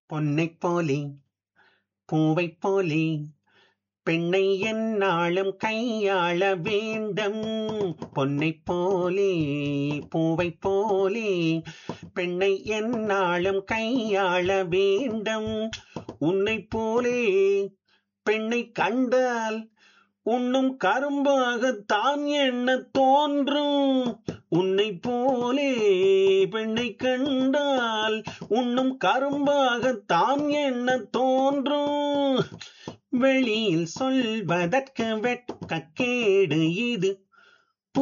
பொன்னைப் போலே பூவைப் போலே பெண்ணை எந்நாளும் கையாள வேண்டும் பொன்னைப் போலே பூவைப் போலே பெண்ணை எந்நாளும் கையாள வேண்டும் உன்னைப் போலே பெண்ணை கண்டால் உண்ணும் கரும்பாகத்தான் என்ன தோன்றும் உன்னை போலே பெண்ணை கண்டால் உண்ணும் கரும்பாகத்தான் என்ன தோன்றும் வெளியில் சொல்வதற்கு வெட்கக்கேடு இது